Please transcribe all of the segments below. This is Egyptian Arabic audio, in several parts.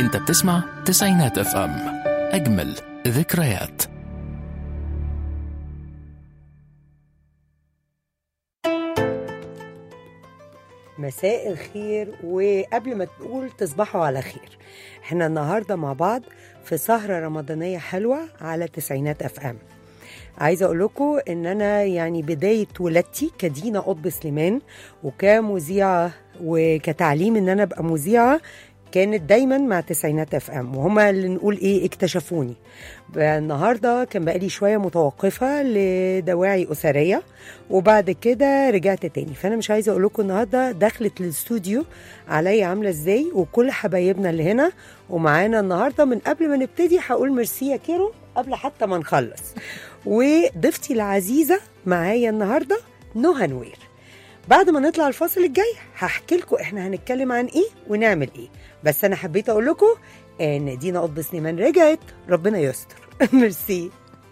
انت بتسمع تسعينات اف ام اجمل ذكريات مساء الخير وقبل ما تقول تصبحوا على خير احنا النهارده مع بعض في سهره رمضانيه حلوه على تسعينات اف ام عايزه اقول لكم ان انا يعني بدايه ولادتي كدينا قطب سليمان وكمذيعه وكتعليم ان انا ابقى مذيعه كانت دايما مع تسعينات اف ام وهما اللي نقول ايه اكتشفوني النهارده كان بقالي شويه متوقفه لدواعي اسريه وبعد كده رجعت تاني فانا مش عايزه اقول لكم النهارده دخلت الاستوديو عليا عامله ازاي وكل حبايبنا اللي هنا ومعانا النهارده من قبل ما نبتدي هقول ميرسي يا كيرو قبل حتى ما نخلص وضيفتي العزيزه معايا النهارده نهى نوير بعد ما نطلع الفاصل الجاي هحكي لكم احنا هنتكلم عن ايه ونعمل ايه بس انا حبيت اقول لكم ان دينا قطب سليمان رجعت ربنا يستر ميرسي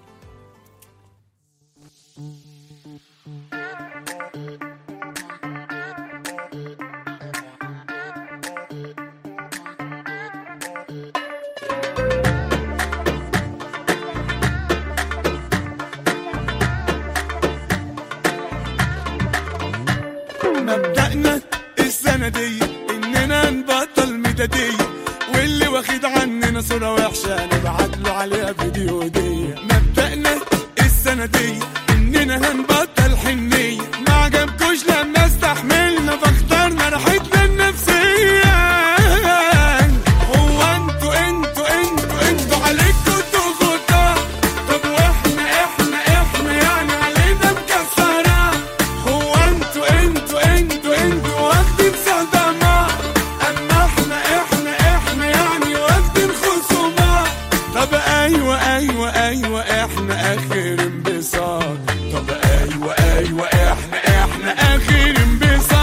مبدأنا السنة دي إننا نبطل ميدادية واللي واخد عننا صورة وحشة نبعت له عليها فيديو دي مبدأنا السنة دي إننا هنبطل حنية ما عجبكوش لما استحملنا فاخترنا راحتنا النفسية هو انتوا انتوا انتوا انتوا عليكوا ضغوطات طب واحنا احنا احنا يعني علينا مكسرات هو انتوا انتوا انتوا انتوا واخدين صدمات اما احنا احنا احنا يعني واخدين خصومات طب ايوه ايوه ايوه احنا اخر انبساط طب ايوه ايوه احنا احنا اخر انبساط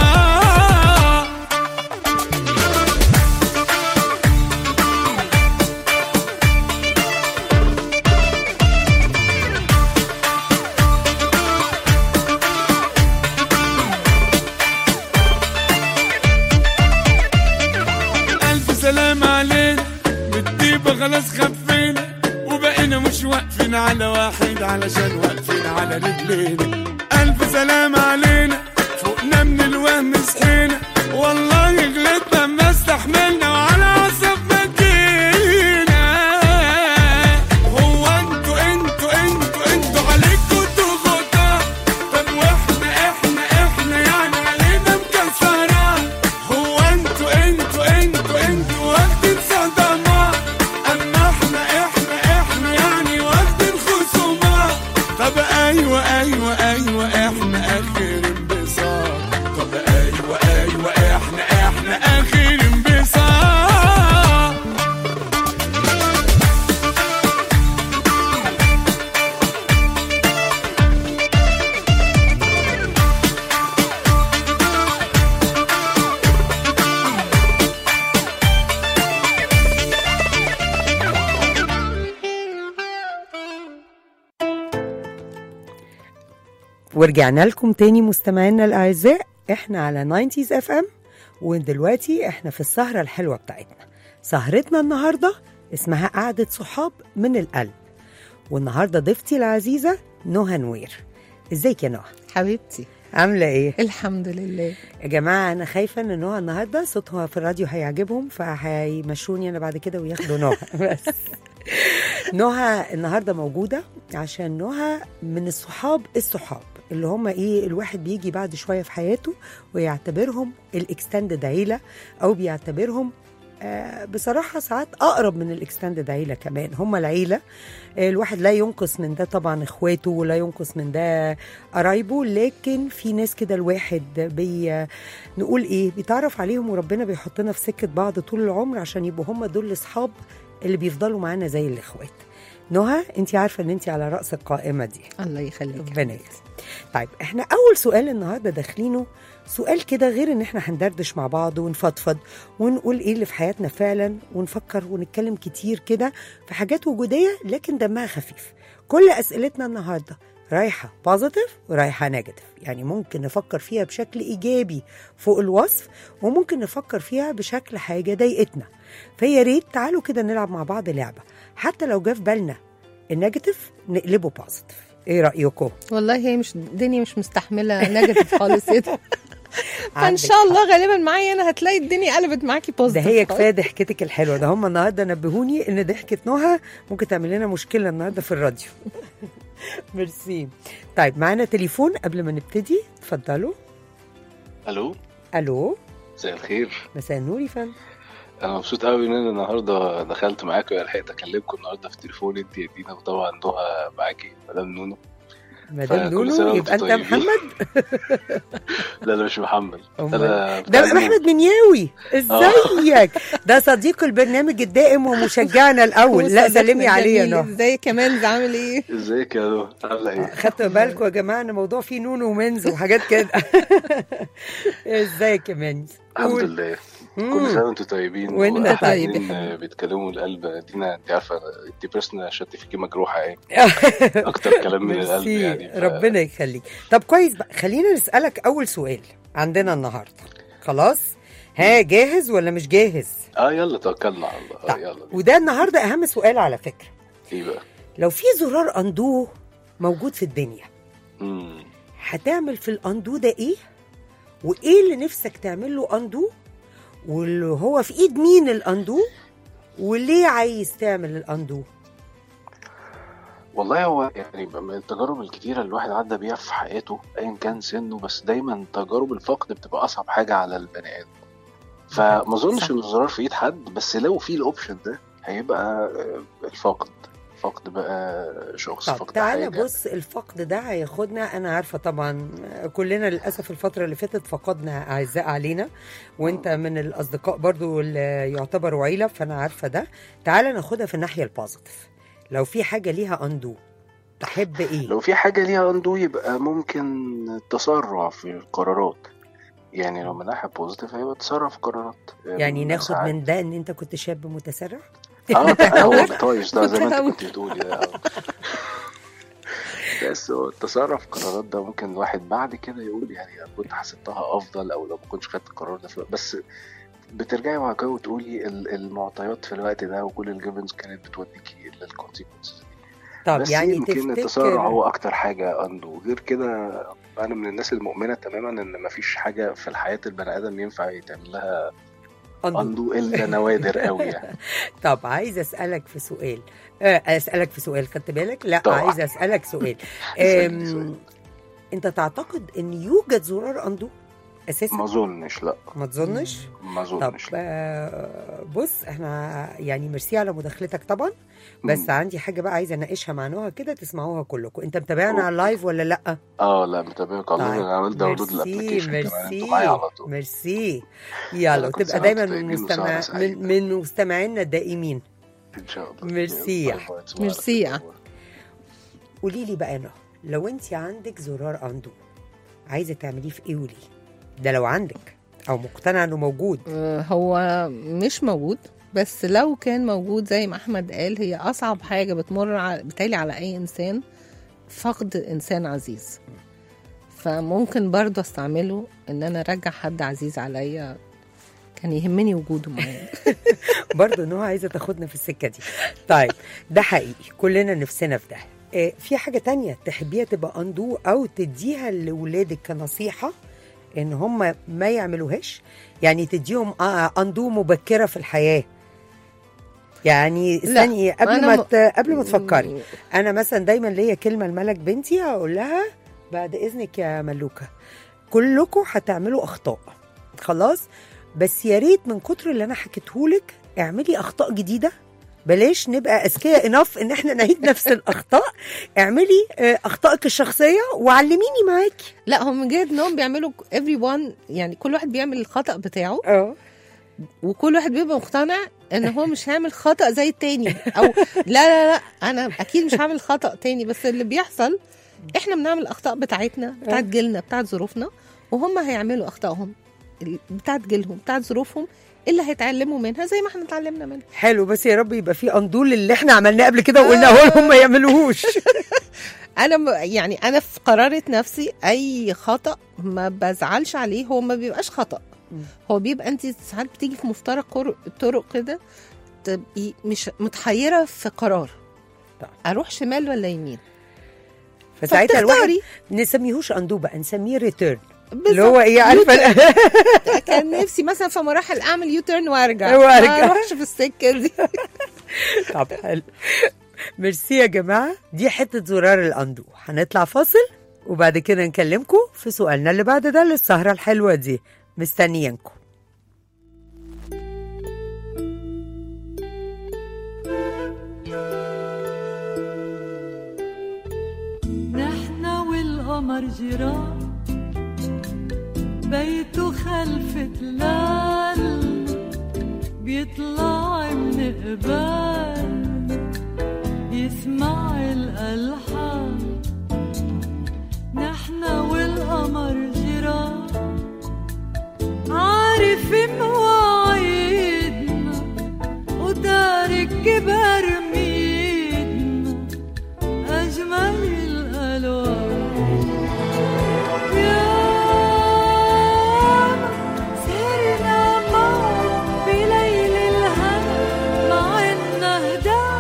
ألف سلام علينا بالطيبة خلاص خفينا وبقينا مش واقفين على واحد علشان واقفين على رجلينا ألف سلام علينا فوقنا من الوهم صحينا والله غلطنا ما استحملنا وعلى عصب ما جينا هو انتوا انتوا انتوا انتوا عليكوا ضغوطات طب واحنا احنا احنا يعني علينا مكسرات هو انتوا انتوا انتوا انتوا واخدين صدمات اما احنا احنا احنا يعني واخدين خصومات طب ايوه ايوه ايوه احنا اخر انبساط طب ايوه ايوه احنا احنا اخر انبساط ورجعنا لكم تاني مستمعينا الاعزاء احنا على 90s اف ام ودلوقتي احنا في السهره الحلوه بتاعتنا سهرتنا النهارده اسمها قعده صحاب من القلب والنهارده ضيفتي العزيزه نهى نوير ازيك يا نهى حبيبتي عامله ايه الحمد لله يا جماعه انا خايفه ان نهى النهارده صوتها في الراديو هيعجبهم فهيمشوني انا بعد كده وياخدوا نهى بس نهى النهارده موجوده عشان نهى من الصحاب الصحاب اللي هم ايه الواحد بيجي بعد شويه في حياته ويعتبرهم الاكستندد عيله او بيعتبرهم آه، بصراحة ساعات أقرب من الإكستندد عيلة كمان هم العيلة آه، الواحد لا ينقص من ده طبعا إخواته ولا ينقص من ده قرايبه لكن في ناس كده الواحد بي نقول إيه بيتعرف عليهم وربنا بيحطنا في سكة بعض طول العمر عشان يبقوا هم دول الأصحاب اللي بيفضلوا معانا زي الإخوات نهى انت عارفه ان انت على راس القائمه دي الله يخليك ربنا يخليك. طيب احنا اول سؤال النهارده داخلينه سؤال كده غير ان احنا هندردش مع بعض ونفضفض ونقول ايه اللي في حياتنا فعلا ونفكر ونتكلم كتير كده في حاجات وجوديه لكن دمها خفيف كل اسئلتنا النهارده رايحه بوزيتيف ورايحه نيجاتيف يعني ممكن نفكر فيها بشكل ايجابي فوق الوصف وممكن نفكر فيها بشكل حاجه ضايقتنا فيا ريت تعالوا كده نلعب مع بعض لعبه حتى لو جه في بالنا النيجاتيف نقلبه بوزيتيف ايه رايكم والله هي مش الدنيا مش مستحمله نيجاتيف خالص ايه ده فان عندك شاء الله غالبا معايا انا هتلاقي الدنيا قلبت معاكي ده بوزيتيف هي كفايه ضحكتك الحلوه ده هم النهارده نبهوني ان ضحكه نهى ممكن تعمل لنا مشكله النهارده في الراديو ميرسي طيب معانا تليفون قبل ما نبتدي اتفضلوا الو الو مساء الخير مساء النور يا فندم انا مبسوط قوي ان انا النهارده دخلت معاكم لحقت اكلمكم النهارده في التليفون انت يا دينا وطبعا نهى معاكي مدام نونو مدام فكل سنة نونو وانتم يبقى انت طيبين. محمد لا انا مش محمد أمال. انا ده بتاع احمد منياوي ازيك ده صديق البرنامج الدائم ومشجعنا الاول لا وصديقنا سلمي عليه يا الجميل. نهى ازاي كمان عامل ايه ازيك يا نهى عامله ايه خدتوا بالكم يا جماعه ان الموضوع فيه نونو ومنز وحاجات كده ازيك يا منز الحمد قول. لله مم. كل سنه وانتم طيبين وانت وأحلى طيب يا اتنين حبيبي. بيتكلموا القلب دينا انت عارفه انت بيرسونال شتفيكي مجروحه يعني اكتر كلام من القلب ميرسي. يعني ف- ربنا يخليك طب كويس بقى خلينا نسالك اول سؤال عندنا النهارده خلاص ها جاهز ولا مش جاهز اه يلا توكلنا على الله اه طيب. يلا بينا. وده النهارده اهم سؤال على فكره ايه بقى لو في زرار اندو موجود في الدنيا مم. هتعمل في الاندو ده ايه وايه اللي نفسك تعمل له اندو واللي هو في ايد مين الاندو وليه عايز تعمل الاندو والله هو يعني من التجارب الكتيرة اللي الواحد عدى بيها في حياته أيا كان سنه بس دايما تجارب الفقد بتبقى أصعب حاجة على البني آدم فما أظنش صح. إن الزرار في إيد حد بس لو في الأوبشن ده هيبقى آه، الفقد فقد بقى شخص طب فقد تعالى حاجة بص الفقد ده هياخدنا انا عارفه طبعا كلنا للاسف الفتره اللي فاتت فقدنا اعزاء علينا وانت من الاصدقاء برضو اللي يعتبروا عيله فانا عارفه ده تعالى ناخدها في الناحيه البوزيتيف لو في حاجه ليها اندو تحب ايه لو في حاجة ليها أندو يبقى ممكن التسرع في القرارات يعني لو من ناحية بوزيتيف هيبقى تسرع في القرارات يعني ناخد ساعات. من ده ان انت كنت شاب متسرع اه ده هو الطايش ده زي ما انت متهور. كنت بتقولي ده آه. بس هو التسرع في القرارات ده ممكن الواحد بعد كده يقول يعني لو كنت حسبتها افضل او لو ما كنتش خدت القرار ده في الوقت بس بترجعي بعد كده وتقولي ال- المعطيات في الوقت ده وكل الجيفنز كانت بتوديكي للكونسيكونسز طب بس يعني يمكن التسرع تفتكر هو اكتر حاجه عنده غير كده انا من الناس المؤمنه تماما ان مفيش حاجه في الحياه البني ادم ينفع يتعمل لها أندو. عنده الا نوادر قوي يعني طب عايز اسالك في سؤال آه، اسالك في سؤال خدت بالك لا طبعا. عايز اسالك سؤال اسألني أم، سؤال. انت تعتقد ان يوجد زرار اندو اساسا ما اظنش لا ما تظنش ما طب اظنش لا آه، بص احنا يعني ميرسي على مداخلتك طبعا بس مم. عندي حاجه بقى عايزه اناقشها مع نهى كده تسمعوها كلكم انت متابعنا أوكي. على اللايف ولا لا اه لا متابعك على طيب. طول انا عملت داونلود ميرسي الابلكيشن كمان ميرسي انتوا معايا على طول ميرسي يلا كل وتبقى سنة دايما وانتم من طيبين مستمع وسهرة سعيدة. من, من مستمعينا الدائمين ان شاء الله ميرسي يلا، يا باي باي. تصبحوا على ميرسي خير. يا. باي باي. قولي لي بقى نهى لو انت عندك زرار اندو عايزه تعمليه في ايه وليه ده لو عندك او مقتنعه انه موجود آه، هو مش موجود بس لو كان موجود زي ما احمد قال هي اصعب حاجه بتمر على بتالي على اي انسان فقد انسان عزيز فممكن برضه استعمله ان انا ارجع حد عزيز عليا كان يهمني وجوده معايا برضه نهى عايزه تاخدنا في السكه دي طيب ده حقيقي كلنا نفسنا في ده آه، في حاجه تانية تحبيها تبقى اندو او تديها لاولادك كنصيحه ان هم ما يعملوهاش يعني تديهم آه، اندو مبكره في الحياه يعني لا، استني قبل أنا ما م- ت- قبل ما تفكري انا مثلا دايما ليا كلمه لملك بنتي اقول لها بعد اذنك يا ملوكه كلكم هتعملوا اخطاء خلاص بس يا ريت من كتر اللي انا حكيتهولك اعملي اخطاء جديده بلاش نبقى اذكياء انف ان احنا نعيد نفس الاخطاء اعملي آه، اخطائك الشخصيه وعلميني معاكي لا هم من جهه انهم بيعملوا every one يعني كل واحد بيعمل الخطا بتاعه اه وكل واحد بيبقى مقتنع ان هو مش هيعمل خطا زي التاني او لا لا لا انا اكيد مش هعمل خطا تاني بس اللي بيحصل احنا بنعمل الاخطاء بتاعتنا بتاعت جيلنا بتاعت ظروفنا وهم هيعملوا اخطائهم ال- بتاعت جيلهم بتاعت ظروفهم اللي هيتعلموا منها زي ما احنا اتعلمنا منها حلو بس يا رب يبقى في اندول اللي احنا عملناه قبل كده وقلنا هو هم ما يعملوهوش انا م- يعني انا في قرارة نفسي اي خطا ما بزعلش عليه هو ما بيبقاش خطا مم. هو بيبقى انت ساعات بتيجي في مفترق قر- طرق كده تبقي مش متحيره في قرار طيب. اروح شمال ولا يمين فساعتها الواحد فبتختاري. نسميهوش اندو بقى نسميه ريتيرن اللي بالظبط. هو ايه عارفه كان نفسي مثلا في مراحل اعمل يو تيرن وارجع وأرجع. ما اروحش في السكه دي طب حلو ميرسي يا جماعه دي حته زرار الاندو هنطلع فاصل وبعد كده نكلمكم في سؤالنا اللي بعد ده للسهره الحلوه دي مستنيينكم نحن والقمر جيران بيته خلف تلال بيطلع من قبال يسمع الألحان نحن والقمر جيران عارف مواعيدنا وتارك كبر ميدنا أجمل الألوان ياما سهرنا معه بليل الهنا مع النهدان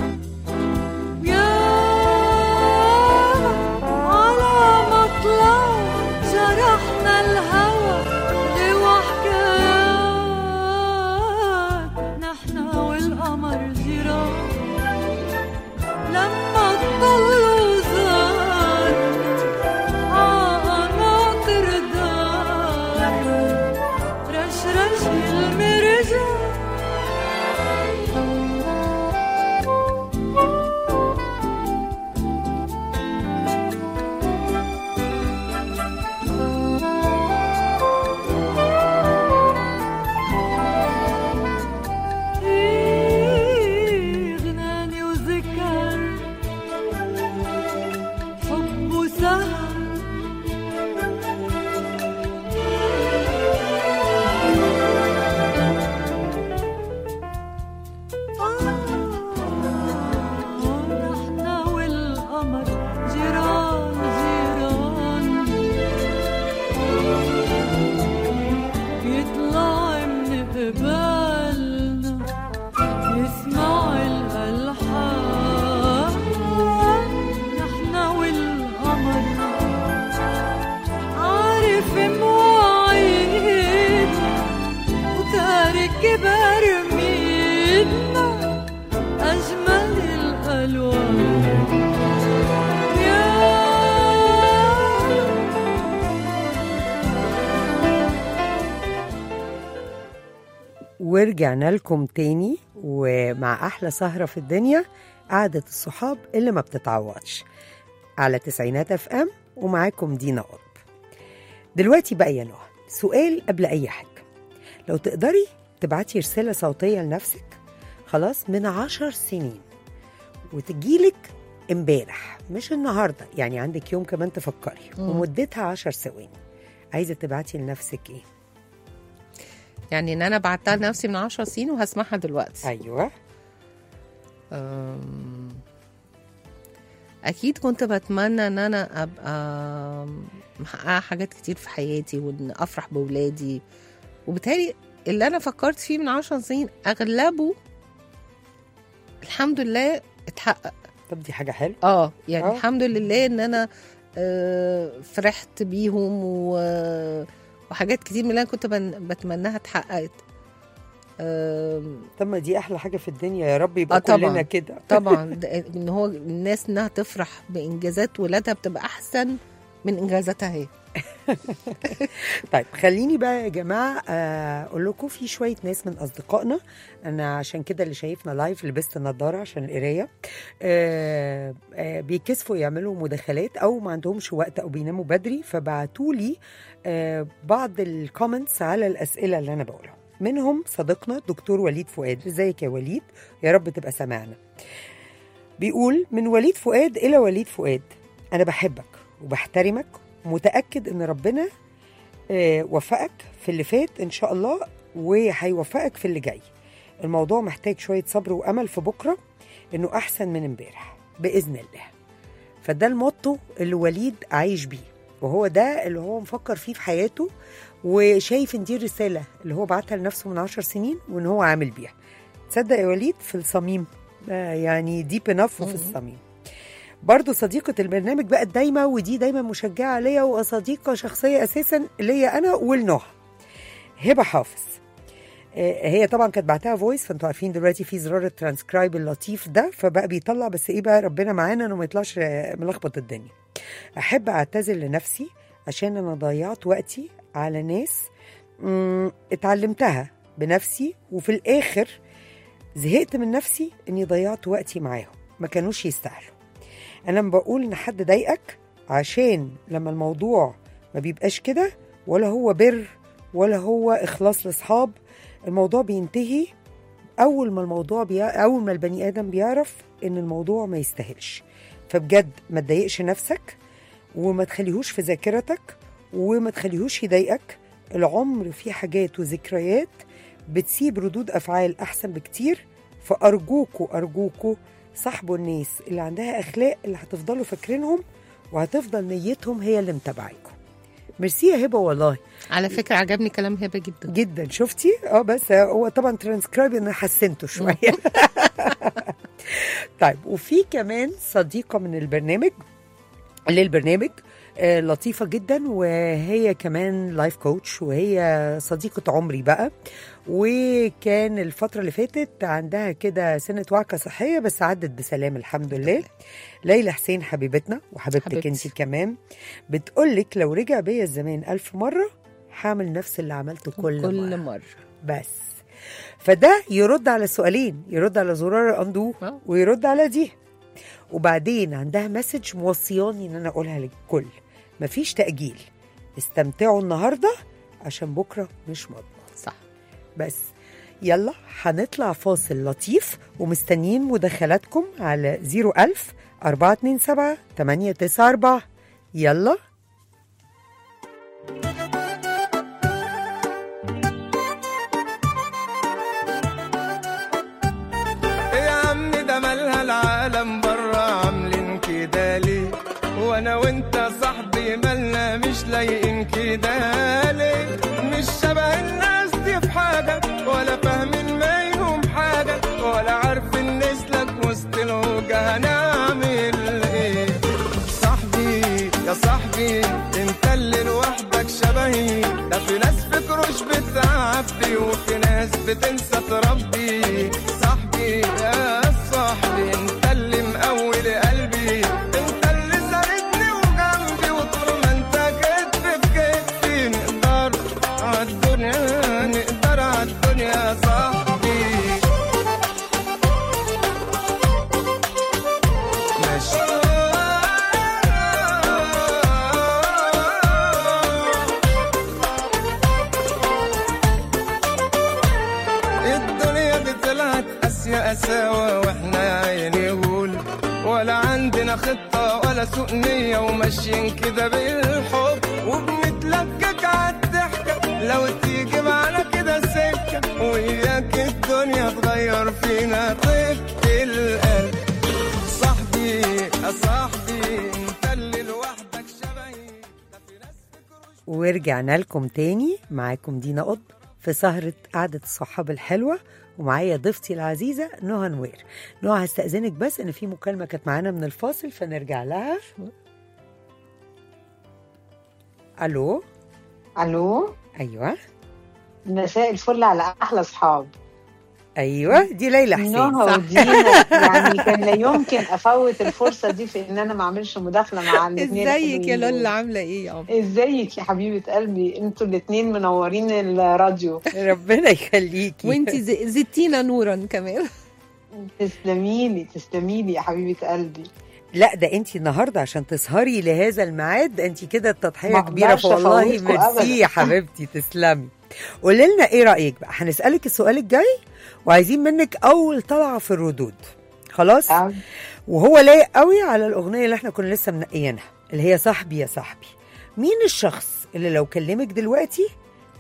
ياما على مطلع جرحنا الهوى غوى حكايات نحن والقمر جيران لما تضلوا زار عقناطر دار رشرش المرجان غناني وذكر حب وسهر نحن والقمر جيران جيران يطلع من قبالنا يسمع الألحان نحن والقمر عارف مواعيد وتارك كبر ميدنا أجمل الألوان يا ورجعنا لكم تاني ومع احلى سهره في الدنيا قعده الصحاب اللي ما بتتعوضش على تسعينات اف ام ومعاكم دينا قطب دلوقتي بقى يا نهى سؤال قبل اي حاجه لو تقدري تبعتي رساله صوتيه لنفسك خلاص من عشر سنين وتجيلك امبارح مش النهارده يعني عندك يوم كمان تفكري مم. ومدتها عشر ثواني عايزه تبعتي لنفسك ايه يعني ان انا بعتها لنفسي من 10 سنين وهسمعها دلوقتي ايوه أم، اكيد كنت بتمنى ان انا ابقى محققه حاجات كتير في حياتي وان افرح باولادي وبالتالي اللي انا فكرت فيه من عشر سنين اغلبه الحمد لله اتحقق طب دي حاجه حلوه اه يعني آه. أوه. الحمد لله ان انا آه، فرحت بيهم و... وحاجات كتير من اللي انا كنت بن... بتمناها اتحققت آم، طب ما دي احلى حاجه في الدنيا يا رب يبقى آه طبعاً. كلنا كده طبعا ده- ان هو الناس انها تفرح بانجازات ولادها بتبقى احسن من انجازاتها هي طيب خليني بقى يا جماعه آه، اقول لكم في شويه ناس من اصدقائنا انا عشان كده اللي شايفنا لايف لبست النضاره عشان القرايه آه، آه، بيكسفوا يعملوا مداخلات او ما عندهمش وقت او بيناموا بدري فبعتوا لي آه، بعض الكومنتس على الاسئله اللي انا بقولها منهم صديقنا دكتور وليد فؤاد ازيك يا وليد يا رب تبقى سامعنا بيقول من وليد فؤاد الى وليد فؤاد انا بحبك وبحترمك ومتاكد ان ربنا آه، وفقك في اللي فات ان شاء الله وهيوفقك في اللي جاي الموضوع محتاج شويه صبر وامل في بكره انه احسن من امبارح باذن الله فده الموتو اللي وليد عايش بيه وهو ده اللي هو مفكر فيه في حياته وشايف ان دي الرساله اللي هو بعتها لنفسه من عشر سنين وان هو عامل بيها تصدق يا وليد في الصميم آه، يعني ديب انف في الصميم برضو صديقة البرنامج بقت دايما ودي دايما مشجعة ليا وصديقة شخصية أساسا ليا أنا ولنهى هبة حافظ آه، هي طبعا كانت بعتها فويس فانتوا عارفين دلوقتي في زرار الترانسكرايب اللطيف ده فبقى بيطلع بس ايه بقى ربنا معانا انه ما يطلعش آه، ملخبط الدنيا احب اعتذر لنفسي عشان انا ضيعت وقتي على ناس مم، اتعلمتها بنفسي وفي الاخر زهقت من نفسي اني ضيعت وقتي معاهم ما كانوش يستاهلوا انا لما بقول ان حد ضايقك عشان لما الموضوع ما بيبقاش كده ولا هو بر ولا هو اخلاص لاصحاب الموضوع بينتهي اول ما الموضوع بي... اول ما البني ادم بيعرف ان الموضوع ما يستاهلش فبجد ما تضايقش نفسك وما تخليهوش في ذاكرتك وما تخليهوش يضايقك العمر فيه حاجات وذكريات بتسيب ردود افعال احسن بكتير فارجوكوا ارجوكوا صاحبوا الناس اللي عندها اخلاق اللي هتفضلوا فاكرينهم وهتفضل نيتهم هي اللي متابعاكم ميرسي يا هبه والله على فكره عجبني كلام هبه جدا جدا شفتي اه بس هو طبعا ترانسكرايب انا حسنته شويه طيب وفي كمان صديقه من البرنامج للبرنامج آه، لطيفة جدا وهي كمان لايف كوتش وهي صديقة عمري بقى وكان الفترة اللي فاتت عندها كده سنة وعكة صحية بس عدت بسلام الحمد لله ليلى حسين حبيبتنا وحبيبتك حبيبتي. انت كمان بتقولك لو رجع بيا الزمان ألف مرة هعمل نفس اللي عملته كل, كل مرة مره بس فده يرد على السؤالين يرد على زرار الاندو آه. ويرد على دي وبعدين عندها مسج موصياني ان انا اقولها للكل مفيش تاجيل استمتعوا النهارده عشان بكره مش مضمون صح بس يلا هنطلع فاصل لطيف ومستنيين مداخلاتكم على 01000 427 894 يلا يا عم ده مالها العالم برا عاملين كده ليه وانا وانت صاحبي مالنا مش لايقين كده ليه مش شبه الناس دي في حاجة ولا فاهمين منهم حاجة ولا عارفين نسلك وسط الوجه هنعمل ايه صاحبي يا صاحبي انت اللي لوحدك شبهي ده في ناس فكروش بتعبي وفي ناس بتنسى تربي صاحبي يا صاحبي انت اللي مقوي قلبي انت اللي ساندني وجنبي وطول ما انت كتف في كتفي نقدر عالدنيا نقدر عالدنيا يا صاحبي الدنيا دي طلعت قاسية قساوة واحنا يا عيني غول ولا عندنا خطة ولا سوء نية وماشيين كده بالحب وبنتلكك عالضحكة لو تيجي معانا كده سكة وياك الدنيا تغير فينا طيبة القلب صاحبي يا صاحبي انت اللي لوحدك شبهي ده في ناس فكروش ورجعنا لكم تاني معاكم دينا قطب في سهرة قعدة الصحاب الحلوة ومعايا ضيفتي العزيزة نهى نوير نهى هستأذنك بس إن في مكالمة كانت معانا من الفاصل فنرجع لها ألو الو أيوة مساء الفل على احلى اصحاب أيوة دي ليلى حسين نهى صح ودينا يعني كان لا يمكن افوت الفرصه دي في ان انا ما اعملش مداخله مع الاثنين ازيك يا لولا عامله ايه يا عمر ازيك يا حبيبه قلبي انتوا الاثنين منورين الراديو ربنا يخليكي وانتي ز- زدتينا نورا كمان تسلمي لي تسلمي لي يا حبيبه قلبي لا ده انت النهارده عشان تسهري لهذا الميعاد انت كده التضحيه ما كبيره أقدرش فوالله أفوتكوا ميرسي أبداً. يا حبيبتي تسلمي قولي لنا ايه رايك بقى هنسالك السؤال الجاي وعايزين منك اول طلعه في الردود خلاص تعال. وهو لايق قوي على الاغنيه اللي احنا كنا لسه منقيينها اللي هي صاحبي يا صاحبي مين الشخص اللي لو كلمك دلوقتي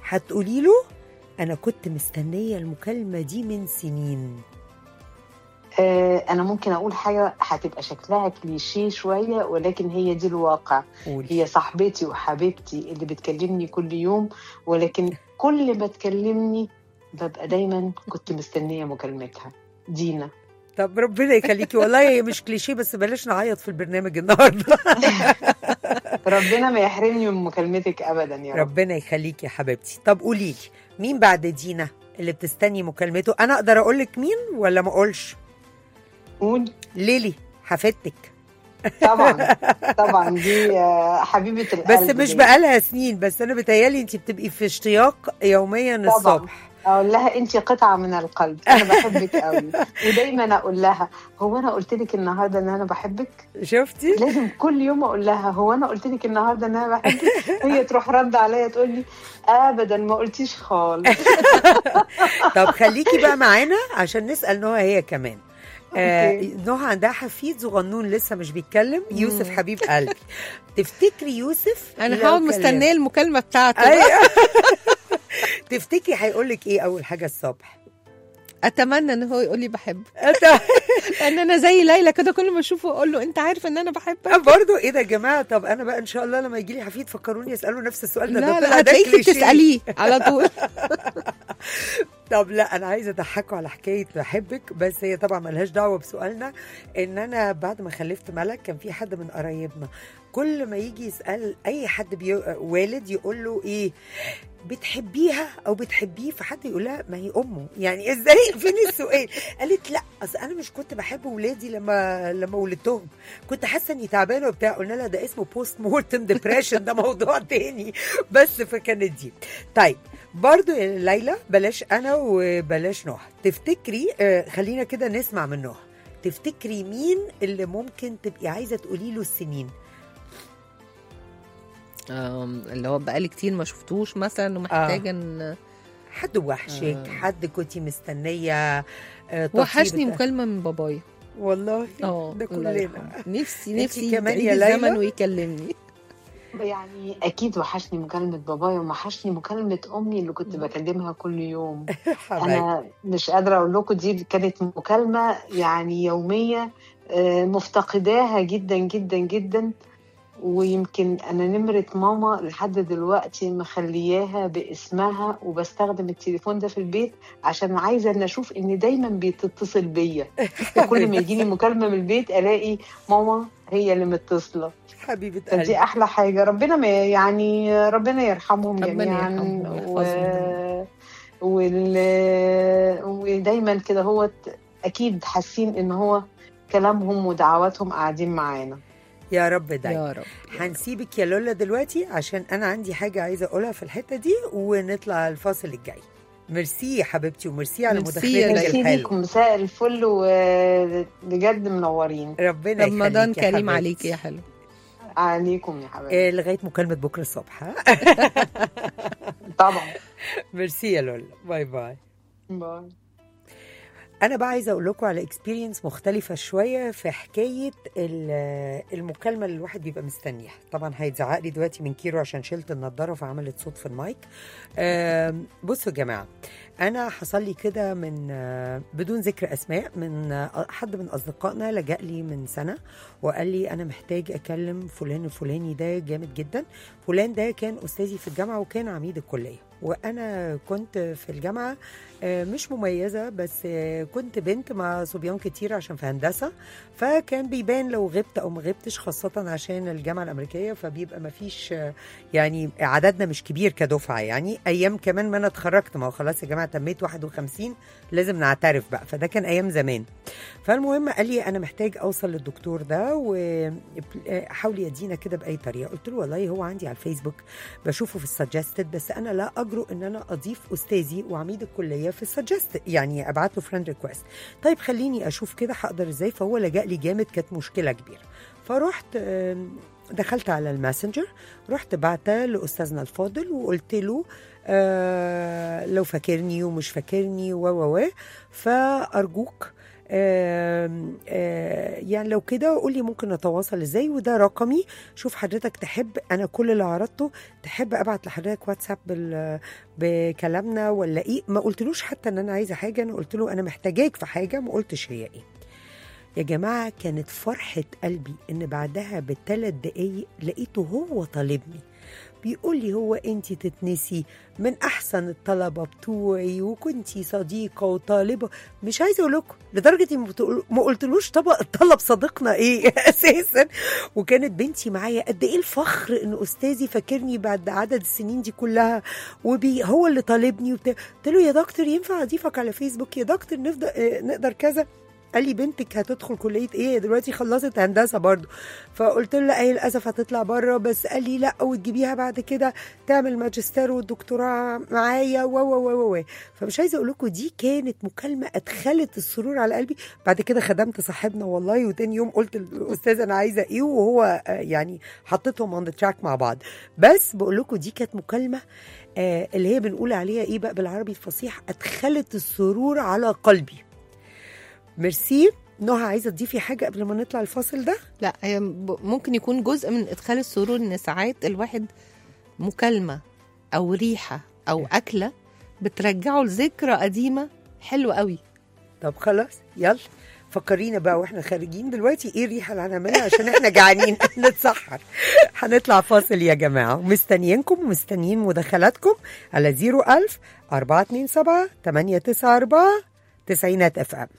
هتقولي له انا كنت مستنيه المكالمه دي من سنين آه انا ممكن اقول حاجه هتبقى شكلها كليشيه شويه ولكن هي دي الواقع قولي هي صاحبتي وحبيبتي اللي بتكلمني كل يوم ولكن كل ما تكلمني ببقى دايما كنت مستنيه مكالمتها دينا طب ربنا يخليكي والله هي مش كليشيه بس بلاش نعيط في البرنامج النهارده ربنا ما يحرمني من مكالمتك ابدا يا رب ربنا يخليكي يا حبيبتي طب قولي لي مين بعد دينا اللي بتستني مكالمته انا اقدر اقول لك مين ولا ما اقولش قول ليلي حفيدتك طبعا طبعا دي آه، حبيبه بس القلب مش دي. بقالها سنين بس انا بتهيالي انت بتبقي في اشتياق يوميا طبعاً. الصبح اقول لها انت قطعه من القلب انا بحبك قوي ودايما اقول لها هو انا قلت لك النهارده ان انا بحبك شفتي لازم كل يوم اقول لها هو انا قلت لك النهارده ان انا بحبك هي تروح رد عليا تقول لي ابدا ما قلتيش خالص طب خليكي بقى معانا عشان نسال نهى هي كمان آه أوكي. نهى عندها حفيد صغنون لسه مش بيتكلم يوسف حبيب قلبي تفتكري يوسف انا لو هقعد كلمك- مستنيه المكالمه بتاعته ايوه تفتكري هيقول لك ايه اول حاجه الصبح اتمنى ان هو يقول لي بحب أنت- لان انا زي ليلى كده كل ما اشوفه اقول له انت عارف ان انا بحبك برضه ايه ده يا جماعه طب انا بقى ان شاء الله لما يجي لي حفيد فكروني اساله نفس السؤال ده ده لا طلع لا ده هتلاقيكي كليشيه. بتساليه على طول طب لا انا عايزه اضحكوا على حكايه بحبك بس هي طبعا ملهاش دعوه بسؤالنا ان انا بعد ما خلفت ملك كان في حد من قرايبنا كل ما يجي يسال اي حد بي... والد يقول له ايه بتحبيها او بتحبيه فحد يقول لها ما هي امه يعني ازاي فين السؤال قالت لا اصل انا مش كنت بحب ولادي لما لما ولدتهم كنت حاسه اني تعبانه وبتاع قلنا لها ده اسمه بوست مورتم ديبريشن ده موضوع تاني بس فكانت دي طيب برضو يا ليلى بلاش انا وبلاش نهى تفتكري آه خلينا كده نسمع من نهى تفتكري مين اللي ممكن تبقي عايزه تقولي له السنين آم، اللي هو بقالي كتير ما شفتوش مثلا ومحتاجه ان حد وحشك آه. حد كنتي مستنيه آه وحشني تطيب- مكالمه من بابايا والله اه ده الله كلنا يرحمه. نفسي انتي نفسي كمان يجي يا ليلى؟ الزمن ويكلمني يعني اكيد وحشني مكالمه بابايا وحشني مكالمه امي اللي كنت بكلمها كل يوم حبايبي انا مش قادره اقول لكم دي كانت مكالمه يعني يوميه آه، مفتقداها جدا جدا جدا ويمكن انا نمره ماما لحد دلوقتي مخلياها باسمها وبستخدم التليفون ده في البيت عشان عايزه ان اشوف ان دايما بتتصل بيا كل ما يجيني مكالمه من البيت الاقي ماما هي اللي متصله حبيبه فدي قلبي احلى حاجه ربنا ما يعني ربنا يرحمهم ربنا جميعا يرحمهم و... ويحفظهم. وال... ودايما كده هو اكيد حاسين ان هو كلامهم ودعواتهم قاعدين معانا يا رب دايما يا رب هنسيبك يا لولا دلوقتي عشان انا عندي حاجه عايزه اقولها في الحته دي ونطلع الفاصل الجاي ميرسي يا حبيبتي وميرسي على ميرسي يا مداخلتك ليلى. ميرسي الحلوه ليكم مساء الفل وبجد منورين ربنا رمضان يخليك يا كريم حبيبتي. عليكي يا حلو عليكم يا حبايبي آه، لغايه مكالمه بكره الصبح ها طبعا ميرسي يا لولا باي باي باي انا بقى عايزه اقول لكم على اكسبيرينس مختلفه شويه في حكايه ال- المكالمه اللي الواحد بيبقى مستنيها طبعا هيتزعق لي دلوقتي من كيرو عشان شلت النضاره فعملت صوت في المايك آم، بصوا يا جماعه انا حصل لي كده من آه، بدون ذكر اسماء من آه، حد من اصدقائنا لجأ لي من سنه وقال لي انا محتاج اكلم فلان الفلاني ده جامد جدا فلان ده كان استاذي في الجامعه وكان عميد الكليه وانا كنت في الجامعه آه، مش مميزه بس آه، كنت بنت مع صبيان كتير عشان في هندسه فكان بيبان لو غبت او ما غبتش خاصه عشان الجامعه الامريكيه فبيبقى ما فيش آه، يعني عددنا مش كبير كدفعه يعني ايام كمان ما انا اتخرجت ما هو خلاص يا جماعه تميت 51 لازم نعترف بقى فده كان ايام زمان فالمهم قال لي انا محتاج اوصل للدكتور ده وحاولي ادينا كده باي طريقه قلت له والله هو عندي على الفيسبوك بشوفه في السجستد بس انا لا اجرؤ ان انا اضيف استاذي وعميد الكليه في السجستد يعني ابعت له فريند ريكويست طيب خليني اشوف كده هقدر ازاي فهو لجأ لي جامد كانت مشكله كبيره فرحت آم، دخلت على الماسنجر رحت بعتها لاستاذنا الفاضل وقلت له آه لو فاكرني ومش فاكرني و و و فارجوك آم، آه، يعني لو كده قول لي ممكن نتواصل ازاي وده رقمي شوف حضرتك تحب انا كل اللي عرضته تحب ابعت لحضرتك واتساب بال- بكلامنا ولا ايه ما قلتلوش حتى ان انا عايزه حاجه انا قلت له انا محتاجاك في حاجه ما قلتش هي ايه يا جماعة كانت فرحة قلبي إن بعدها بثلاث دقايق لقيته هو طالبني بيقول لي هو انت تتنسي من احسن الطلبه بتوعي وكنتي صديقه وطالبه مش عايزه اقول لكم لدرجه اني ما بتقول- ما قلتلوش طبق طلب صديقنا ايه اساسا وكانت بنتي معايا قد ايه الفخر ان استاذي فاكرني بعد عدد السنين دي كلها وبي هو اللي طالبني وبتاع قلت له يا دكتور ينفع اضيفك على فيسبوك يا دكتور نفضل آه، نقدر كذا قال لي بنتك هتدخل كليه ايه دلوقتي خلصت هندسه برضو فقلت له لا هي للاسف هتطلع بره بس قال لي لا وتجيبيها بعد كده تعمل ماجستير والدكتوراه معايا و و و و فمش عايزه اقول لكم دي كانت مكالمه ادخلت السرور على قلبي بعد كده خدمت صاحبنا والله وتاني يوم قلت للاستاذ انا عايزه ايه وهو آه، يعني حطيتهم اون ذا تراك مع بعض بس بقول لكم دي كانت مكالمه آه، اللي هي بنقول عليها ايه بقى بالعربي الفصيح ادخلت السرور على قلبي ميرسي نهى عايزه تضيفي حاجه قبل ما نطلع الفاصل ده لا هي ب- ممكن يكون جزء من ادخال السرور ان ساعات الواحد مكالمه او ريحه او اكله بترجعه لذكرى قديمه حلوه قوي طب خلاص يلا فكرينا بقى واحنا خارجين دلوقتي ايه الريحه اللي هنعملها عشان احنا جعانين نتسحر هنطلع فاصل يا جماعه ومستنيينكم ومستنيين مداخلاتكم على 01000 427 894 تسعينات اف ام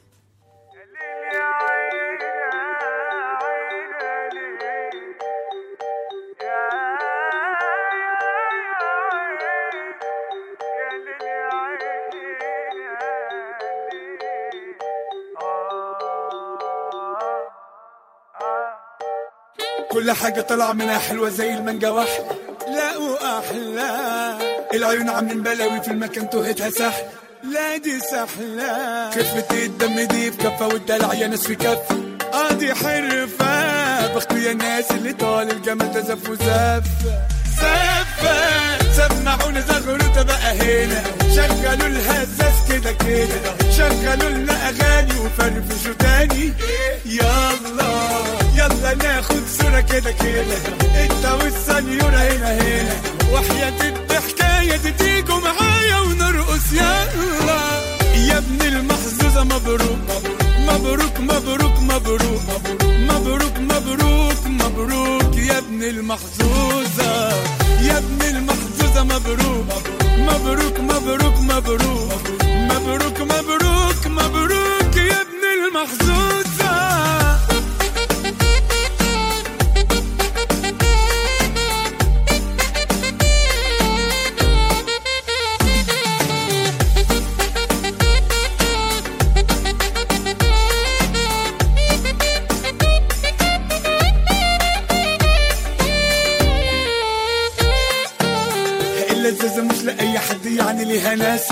كل حاجة طلع منها حلوة زي المانجا واحدة لا وأحلى العيون عاملين بلاوي في المكان توهتها سحلة لا دي سحلة خفة الدم دي في كفة والدلع يا ناس في كفة اه دي حرفة بختو يا ناس اللي طال الجمال ده زف وزف زفة سمعونا زغروطة بقى هنا شغلوا الهزاز كده كده شغلوا لنا أغاني وفرفشوا تاني يلا يلا ناخد صورة كده كده انت والسنيورة هنا هنا وحياة الحكاية دي تيجوا معايا ونرقص يلا يا ابن المحظوظة مبروك مبروك مبروك مبروك مبروك مبروك مبروك يا ابن المحظوظة يا ابن المحظوظة مبروك مبروك مبروك مبروك مبروك مبروك مبروك يا ابن المحظوظة اللذيذة مش لأي حد يعني ليها ناس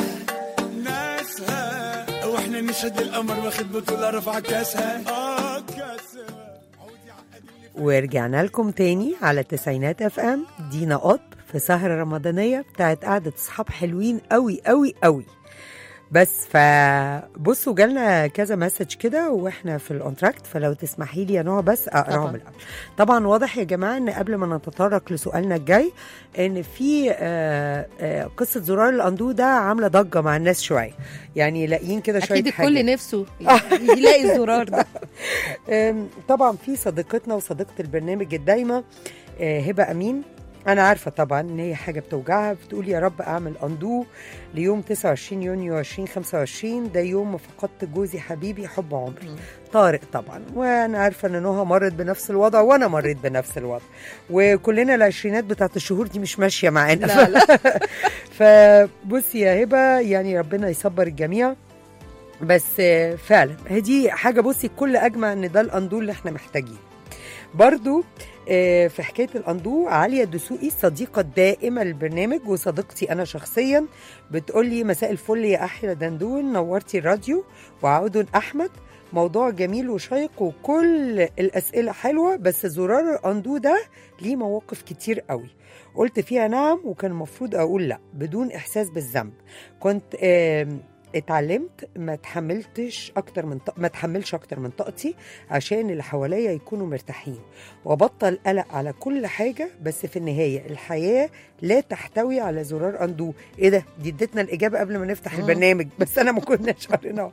ناسها واحنا نشهد القمر واخد بطولة رفع كاسها اه كاسها ورجعنا لكم تاني على تسعينات اف ام دينا قطب في سهرة رمضانية بتاعت قعدة اصحاب حلوين قوي قوي قوي بس فبصوا جالنا كذا مسج كده واحنا في الانتراكت فلو تسمحي لي يا نوع بس اقراهم طبعاً. الاول طبعا واضح يا جماعه ان قبل ما نتطرق لسؤالنا الجاي ان في آه، آه، قصه زرار الاندو ده عامله ضجه مع الناس شويه يعني لاقيين كده شويه اكيد حاجات. الكل نفسه يلاقي الزرار ده أم، طبعا في صديقتنا وصديقه البرنامج الدايمه آه، هبه امين انا عارفه طبعا ان هي حاجه بتوجعها بتقول يا رب اعمل اندو ليوم 29 يونيو 2025 ده يوم ما فقدت جوزي حبيبي حب عمري طارق طبعا وانا عارفه ان نهى مرت بنفس الوضع وانا مريت بنفس الوضع وكلنا العشرينات بتاعت الشهور دي مش ماشيه معانا لا لا فبصي يا هبه يعني ربنا يصبر الجميع بس آه، فعلا هدي حاجه بصي الكل اجمع ان ده الاندو اللي احنا محتاجينه برضو آه، في حكايه الاندو عليا الدسوقي الصديقه الدائمه للبرنامج وصديقتي انا شخصيا بتقول لي مساء الفل يا احلى دندون نورتي الراديو وعود احمد موضوع جميل وشيق وكل الاسئله حلوه بس زرار الاندو ده ليه مواقف كتير قوي قلت فيها نعم وكان المفروض اقول لا بدون احساس بالذنب كنت آم، اتعلمت ما تحملتش اكتر من ط... ما تحملش اكتر من طاقتي عشان اللي حواليا يكونوا مرتاحين وبطل قلق على كل حاجه بس في النهايه الحياه لا تحتوي على زرار اندو ايه ده دي ادتنا الاجابه قبل ما نفتح مم. البرنامج بس انا ما كناش قريناها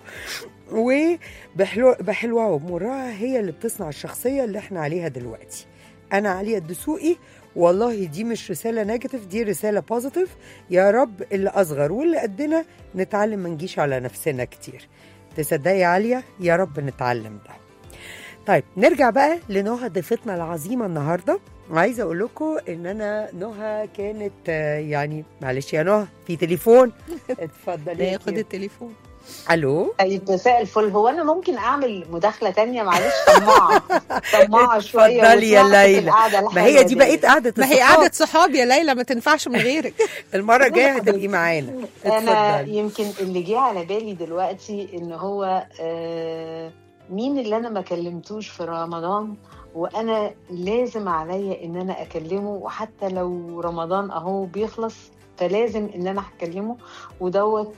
وبحلو بحلوها وبمرها هي اللي بتصنع الشخصيه اللي احنا عليها دلوقتي انا عليا الدسوقي والله دي مش رساله نيجاتيف دي رساله بوزيتيف يا رب اللي اصغر واللي قدنا نتعلم ما نجيش على نفسنا كتير تصدقي يا عاليه يا رب نتعلم ده طيب نرجع بقى لنهى ضيفتنا العظيمه النهارده عايزه اقول لكم ان انا نهى كانت آه، يعني معلش يا نهى في تليفون اتفضلي ناخد التليفون الو طيب مساء الفل هو انا ممكن اعمل مداخله تانية معلش طماعه طماعه شويه اتفضلي يا واسمعك في ليلى. القعدة ما هي الحلوة دي بقيت قعده ما هي الصحاب. قعدة صحاب يا ليلى ما تنفعش من غيرك المره الجايه هتبقي معانا انا اتفضلي يمكن اللي جه على بالي دلوقتي ان هو آه، مين اللي انا ما كلمتوش في رمضان وانا لازم عليا ان انا اكلمه وحتى لو رمضان اهو بيخلص فلازم ان انا هكلمه ودوت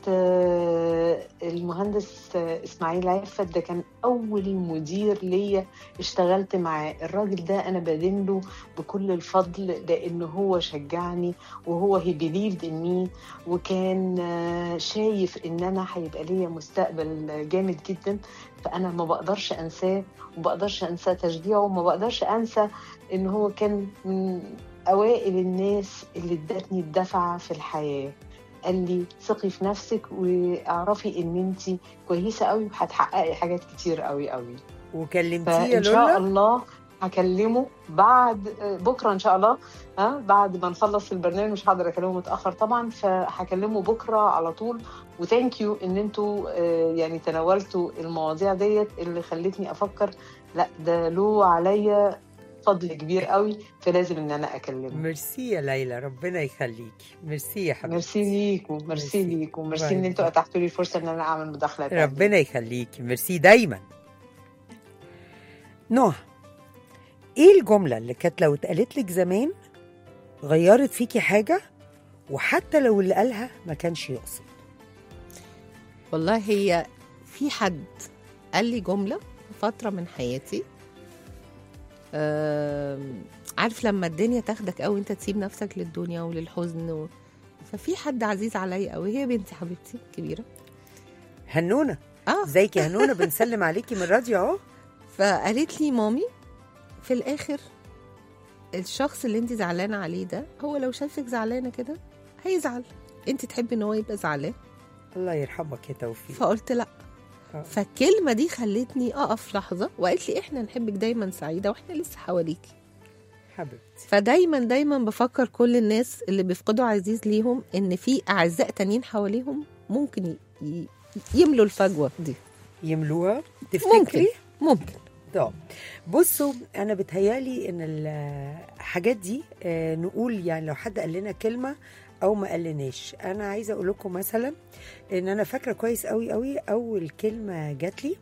آه، المهندس آه، اسماعيل عفت ده كان اول مدير ليا اشتغلت معاه الراجل ده انا بدين له بكل الفضل لان هو شجعني وهو هي بيليفد ان مي وكان آه، شايف ان انا هيبقى ليا مستقبل جامد جدا فانا ما بقدرش انساه وما بقدرش انسى تشجيعه وما بقدرش انسى ان هو كان من اوائل الناس اللي ادتني الدفعه في الحياه قال لي ثقي في نفسك واعرفي ان انت كويسه قوي وهتحققي حاجات كتير قوي قوي وكلمتيه يا فان شاء لولا الله هكلمه بعد بكره ان شاء الله ها بعد ما نخلص البرنامج مش هقدر اكلمه متاخر طبعا فهكلمه بكره على طول وثانك يو ان انتوا آه، يعني تناولتوا المواضيع ديت اللي خلتني افكر لا ده له عليا فضل كبير قوي فلازم ان انا اكلمه ميرسي يا ليلى ربنا يخليكي ميرسي يا حبيبتي ميرسي ليكم ميرسي. ميرسي ليكم ميرسي باي ان انتوا باي. اتاحتوا لي الفرصه ان انا اعمل مداخله تانية. ربنا يخليكي ميرسي دايما نوح ايه الجملة اللي كانت لو اتقالت لك زمان غيرت فيكي حاجة وحتى لو اللي قالها ما كانش يقصد والله هي في حد قال لي جملة في فترة من حياتي آم، عارف لما الدنيا تاخدك قوي انت تسيب نفسك للدنيا وللحزن و... ففي حد عزيز عليا قوي هي بنتي حبيبتي كبيرة هنونة اه ازيك يا هنونة بنسلم عليكي من الراديو اهو فقالت لي مامي في الاخر الشخص اللي انت زعلانه عليه ده هو لو شافك زعلانه كده هيزعل انت تحبي ان هو يبقى زعلان الله يرحمك يا توفيق فقلت لا آه. فالكلمه دي خلتني اقف لحظه وقالت لي احنا نحبك دايما سعيده واحنا لسه حواليكي حبيبتي فدايما دايما بفكر كل الناس اللي بيفقدوا عزيز ليهم ان في اعزاء تانيين حواليهم ممكن ي- ي- يملوا الفجوه دي يملوها ممكن تفتكري ممكن طب بصوا انا بتهيالي ان الحاجات دي آه، نقول يعني لو حد قال لنا كلمه او ما قالناش انا عايزه اقول لكم مثلا ان انا فاكره كويس قوي قوي اول كلمه جات لي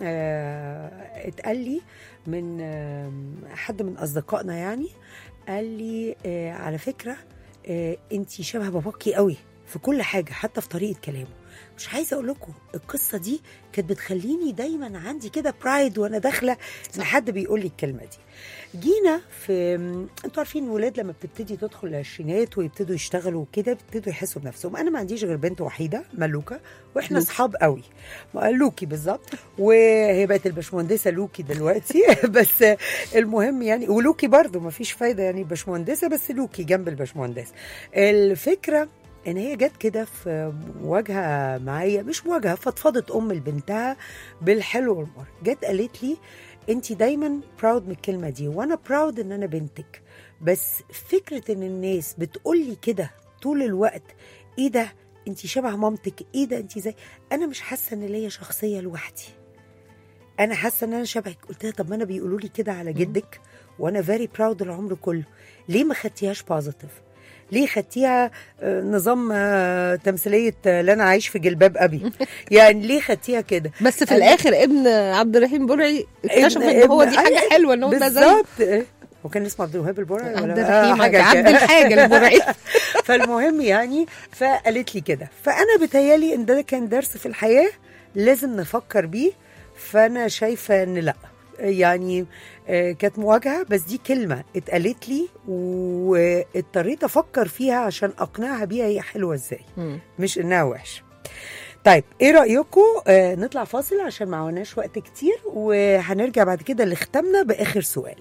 آه، اتقال لي من آم، حد من اصدقائنا يعني قال لي آه، على فكره انت شبه باباكي قوي في كل حاجه حتى في طريقه كلامه مش عايزه اقول لكم القصه دي كانت بتخليني دايما عندي كده برايد وانا داخله ان حد بيقول لي الكلمه دي جينا في انتوا عارفين الولاد لما بتبتدي تدخل العشرينات ويبتدوا يشتغلوا كده بيبتدوا يحسوا بنفسهم انا ما عنديش غير بنت وحيده ملوكه واحنا لوكي. اصحاب قوي ما- لوكي بالظبط وهي بقت الباشمهندسه لوكي دلوقتي بس المهم يعني ولوكي برضو ما فيش فايده يعني باشمهندسه بس لوكي جنب الباشمهندس الفكره ان هي جت كده في مواجهه معايا مش مواجهه فضفضت ام لبنتها بالحلو والمر جت قالت لي انت دايما براود من الكلمه دي وانا براود ان انا بنتك بس فكره ان الناس بتقول لي كده طول الوقت ايه ده انت شبه مامتك ايه ده انت زي انا مش حاسه ان ليا شخصيه لوحدي انا حاسه ان انا شبهك قلت لها طب ما انا بيقولوا لي كده على جدك وانا فيري براود العمر كله ليه ما خدتيهاش بوزيتيف ليه خدتيها آه، نظام آه، تمثيليه آه، لا انا عايش في جلباب ابي يعني ليه خدتيها كده بس في أنا- الاخر ابن عبد الرحيم برعي اكتشف ابن- ان هو ابن- دي حاجه أيوة، حلوه ان هو ده زي بالظبط وكان اسمه عبد الوهاب البرعي ولا عبد آه، الرحيم حاجة عبد كده. الحاجه المرعي فالمهم يعني فقالت لي كده فانا بتهيالي ان ده كان درس في الحياه لازم نفكر بيه فانا شايفه ان لا يعني آه، كانت مواجهه بس دي كلمه اتقالت لي واضطريت افكر فيها عشان اقنعها بيها هي حلوه ازاي مش انها وحشه طيب ايه رايكم آه نطلع فاصل عشان ما عملناش وقت كتير وهنرجع بعد كده لختامنا باخر سؤال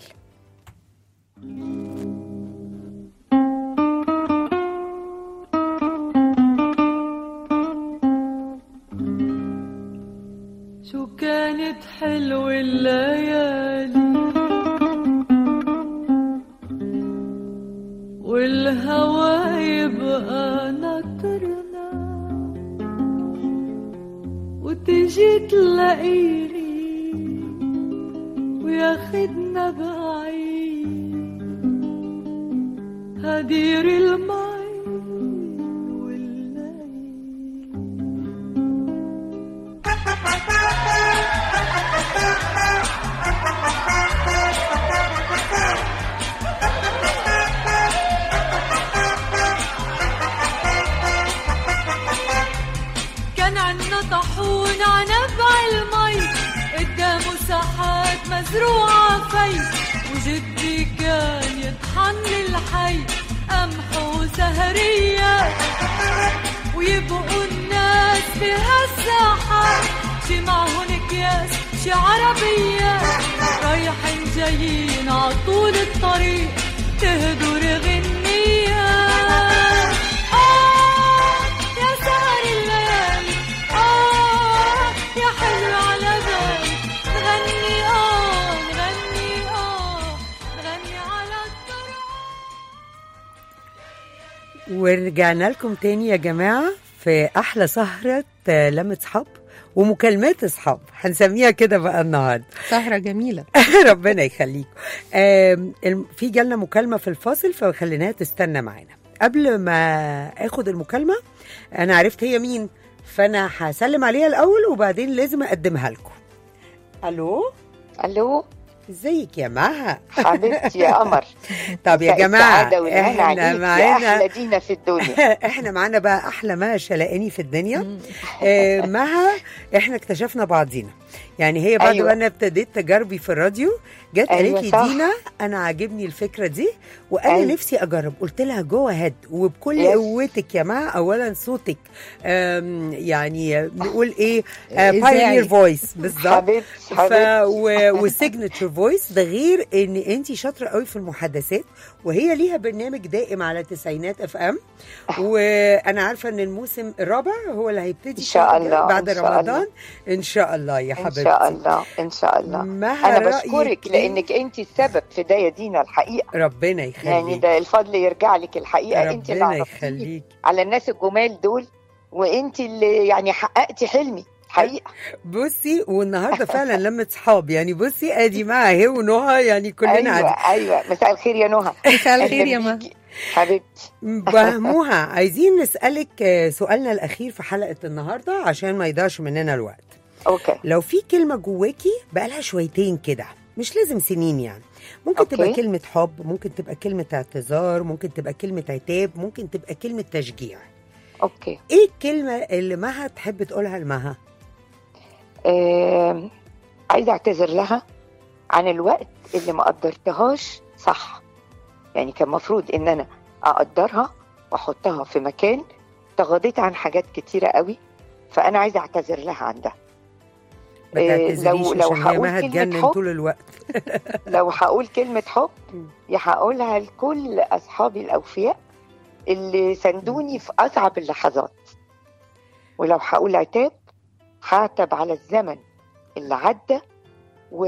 شو كانت حلوة الليالي والهوى يبقى ناطرنا وتجي تلاقيني وياخدنا بعيد هدير المي والليل كان عنا طاحون عنبع المي قدامه ساحات مزروعة في وجدي كان يطحن الحي قمح وسهرية ويبقوا الناس بهالساحات شي معهن اكياس شي عربية رايحين جايين عطول الطريق تهدر غنية آه يا سهر الليالي آه يا حلو على بالي نغني آه نغني آه نغني على التراب ورجعنا لكم تاني يا جماعة في أحلى سهرة آه، لمة صحاب ومكالمات أصحاب هنسميها كده بقى النهاردة سهره جميله ربنا يخليكم آم، الم- في جالنا مكالمة في الفاصل فخليناها تستنى معانا قبل ما اخد المكالمة انا عرفت هي مين فانا هسلم عليها الاول وبعدين لازم اقدمها لكم الو الو ازيك يا مها حبيبتي يا قمر طب يا مساء جماعة السعادة والهنا احنا عليك يا معانا احلى دينا في الدنيا احنا معانا بقى احلى مها شلقاني في الدنيا آه، مها احنا اكتشفنا بعضينا يعني هي بعد أيوة. ما انا ابتديت تجاربي في الراديو جت أيوة قالت لي صح. دينا انا عاجبني الفكره دي وانا أيوة. نفسي اجرب قلت لها جو هيد وبكل Yes. قوتك يا مها اولا صوتك آم، يعني نقول ايه إذاعي. بايونير فويس بالظبط حبيبتي ف حبيبتي والسيجنتشر فويس ده غير ان انت شاطره قوي في المحادثات وهي ليها برنامج دائم على تسعينات اف ام وانا عارفه ان الموسم الرابع هو اللي هيبتدي إن شاء الله، بعد إن شاء رمضان ان شاء الله يا ان حبيبتي شاء الله ان شاء الله مها انا رأيك بشكرك إيه؟ لانك انت السبب في ده يا دينا الحقيقه ربنا يخليك يعني ده الفضل يرجع لك الحقيقه انت اللي ربنا عرفتيني يخليك على الناس الجمال دول وانت اللي يعني حققتي حلمي حقيقه بصي والنهارده فعلا لمة صحاب يعني بصي ادي معاها هي ونهى يعني كلنا ايوه قاعدين ايوه مساء الخير يا نهى مساء الخير يا أهلاً ما بيكي. حبيبتي بهموها عايزين نسألك آه، سؤالنا الأخير في حلقة النهاردة عشان ما يضيعش مننا الوقت اوكي لو في كلمة جواكي بقالها شويتين كده مش لازم سنين يعني ممكن أوكي. تبقى كلمة حب ممكن تبقى كلمة اعتذار ممكن تبقى كلمة عتاب ممكن تبقى كلمة تشجيع اوكي ايه الكلمة اللي مها تحب تقولها لمها آم، عايزه اعتذر لها عن الوقت اللي ما قدرتهاش صح يعني كان مفروض ان انا اقدرها واحطها في مكان تغاضيت عن حاجات كتيره قوي فانا عايزه اعتذر لها عن ده ما إيه، تعتذريش لو- لو عشان هي هقول مها كلمة تجنن حب. طول الوقت لو هقول كلمه حب مم. يا هقولها لكل اصحابي الاوفياء اللي ساندوني في اصعب اللحظات ولو هقول عتاب هعتب على الزمن اللي عدى و...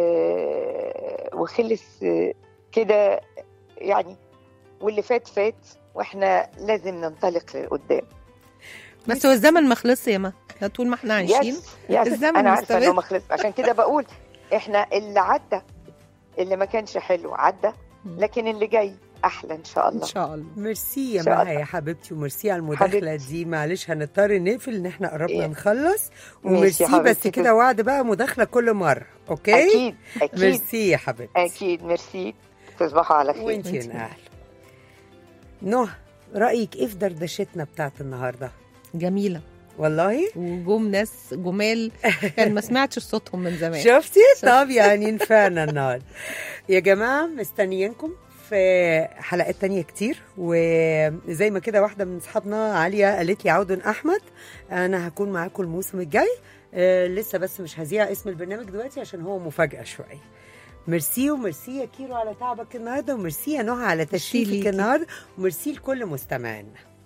وخلص كده يعني واللي فات فات واحنا لازم ننطلق لقدام بس هو الزمن ما خلصش يا ما احنا طول ما احنا عايشين يس يس الزمن انا عارفه مستمر. انه ما خلص عشان كده بقول احنا اللي عدى اللي ما كانش حلو عدى لكن اللي جاي احلى ان شاء ان الله شاء الله ميرسي يا إن شاء مها الله. يا حبيبتي وميرسي على المداخلة حبيبتي. دي معلش هنضطر نقفل ان احنا قربنا إيه. نخلص ماشي وميرسي يا بس حبيبتي. كده وعد بقى مداخلة كل مرة اوكي اكيد اكيد ميرسي يا حبيبتي اكيد ميرسي تصبحوا على خير وانت يا نهال نهى رايك ايه في دردشتنا بتاعت النهارده جميله والله وجم ناس جمال كان ما سمعتش صوتهم من زمان شفتي طب يعني نفعنا النهارده يا جماعه مستنيينكم في حلقات تانية كتير وزي ما كده واحدة من اصحابنا عالية قالت لي عودن أحمد أنا هكون معاكم الموسم الجاي آه لسه بس مش هذيع اسم البرنامج دلوقتي عشان هو مفاجأة شوية ميرسي وميرسي يا كيرو على تعبك النهارده وميرسي يا نهى على تشريفك ليكي. النهارده وميرسي لكل مستمعينا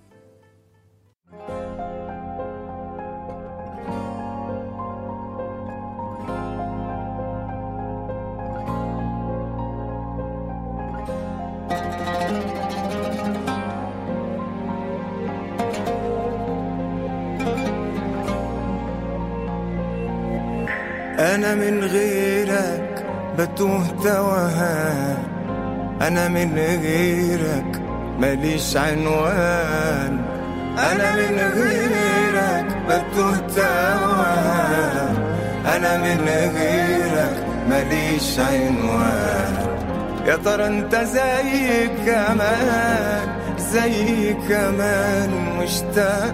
أنا من غيرك بتوه توهان أنا من غيرك ماليش عنوان أنا من غيرك بتوه توهان أنا من غيرك ماليش عنوان يا ترى انت زي كمان زي كمان مشتاق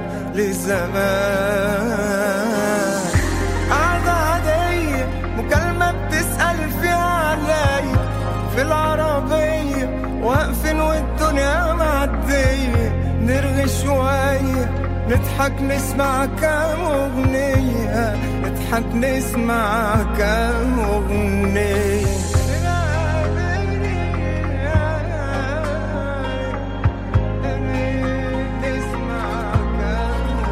لزمان قعدة عادية مكالمة بتسأل فيها عليا في العربية واقفين والدنيا معدية نرغي شوية نضحك نسمع كام أغنية نضحك نسمع كام أغنية نسمع كام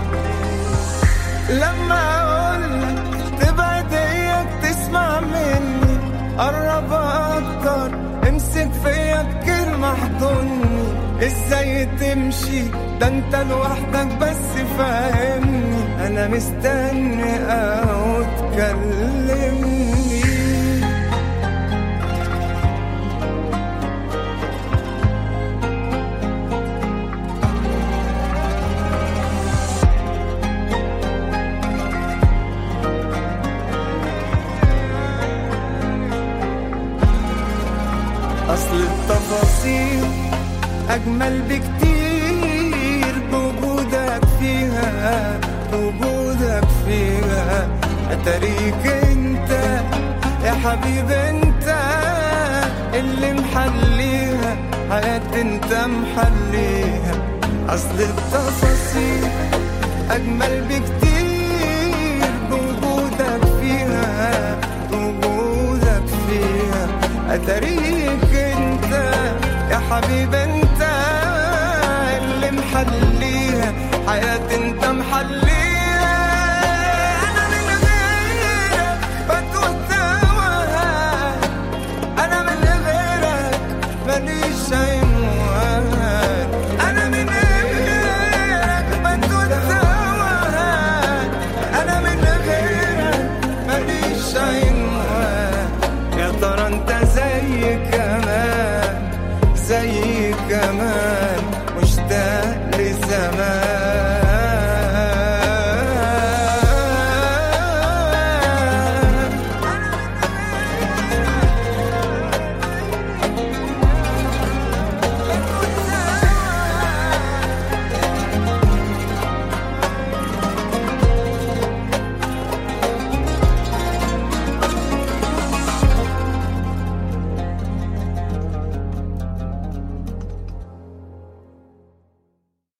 لما اقولك تبعد اياك تسمع مني قرب اكتر امسك فيا بكلمة احضني ازاي تمشي ده انت لوحدك بس فاهمني انا مستني او تكلمني أصل التفاصيل أجمل بكتير بوجودك فيها بوجودك فيها أتاريك أنت يا حبيب أنت اللي محليها حياتي أنت محليها أصل التفاصيل أجمل بكتير بوجودك فيها بوجودك فيها أتاريك أنت يا حبيب أنت اللي محليها حياتي أنت محليها أنا من غيرك بتوه توهان أنا من غيرك ماليش عنوان أنا من غيرك بتوه توهان أنا من غيرك ماليش عنوان يا ترى أنت زي كمان